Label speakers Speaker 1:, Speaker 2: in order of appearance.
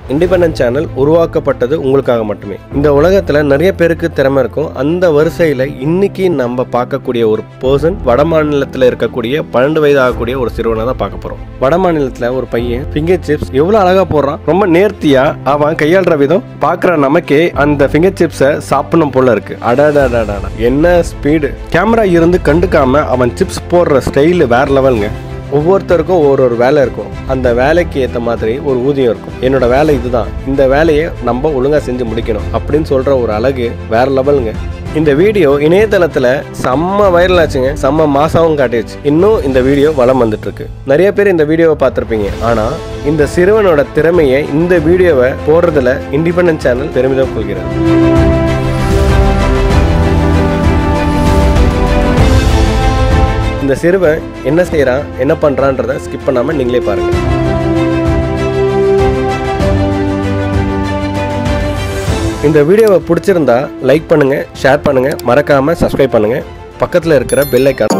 Speaker 1: independent channel உருவாக்கப்பட்டது உங்களுக்காக மட்டுமே இந்த உலகத்துல நிறைய பேருக்கு திறமை இருக்கும் அந்த வரிசையில இன்னைக்கு நம்ம பார்க்கக்கூடிய ஒரு பர்சன் வட மாநிலத்தில் இருக்கக்கூடிய பன்னெண்டு வயது ஆகக்கூடிய ஒரு சிறுவனை தான் பார்க்க போறோம் வட மாநிலத்தில் ஒரு பையன் ஃபிங்கர் சிப்ஸ் எவ்வளோ அழகா போடுறான் ரொம்ப நேர்த்தியா அவன் கையாளுற விதம் பார்க்குற நமக்கே அந்த ஃபிங்கர் சிப்ஸை சாப்பிடணும் போல இருக்கு அடடடடா என்ன ஸ்பீடு கேமரா இருந்து கண்டுக்காம அவன் சிப்ஸ் போடுற ஸ்டைல் வேற லெவலுங்க ஒவ்வொருத்தருக்கும் ஒரு ஒரு வேலை இருக்கும் அந்த வேலைக்கு ஏற்ற மாதிரி ஒரு ஊதியம் இருக்கும் என்னோட வேலை இதுதான் இந்த வேலையை நம்ம ஒழுங்காக செஞ்சு முடிக்கணும் அப்படின்னு சொல்கிற ஒரு அழகு வேற லெவலுங்க இந்த வீடியோ இணையதளத்தில் செம்ம வைரல் ஆச்சுங்க செம்ம மாசாவும் காட்டிடுச்சு இன்னும் இந்த வீடியோ வளம் வந்துட்டு இருக்கு நிறைய பேர் இந்த வீடியோவை பார்த்துருப்பீங்க ஆனால் இந்த சிறுவனோட திறமையை இந்த வீடியோவை போடுறதுல இண்டிபெண்டன்ட் சேனல் பெருமிதம் கொள்கிறது இந்த சிறுவன் என்ன செய்கிறான் என்ன பண்ணுறான்றத ஸ்கிப் பண்ணாமல் நீங்களே பாருங்கள் இந்த வீடியோவை பிடிச்சிருந்தா லைக் பண்ணுங்கள் ஷேர் பண்ணுங்கள் மறக்காமல் சப்ஸ்கிரைப் பண்ணுங்கள் பக்கத்தில் இருக்கிற பெல் ஐக்கான்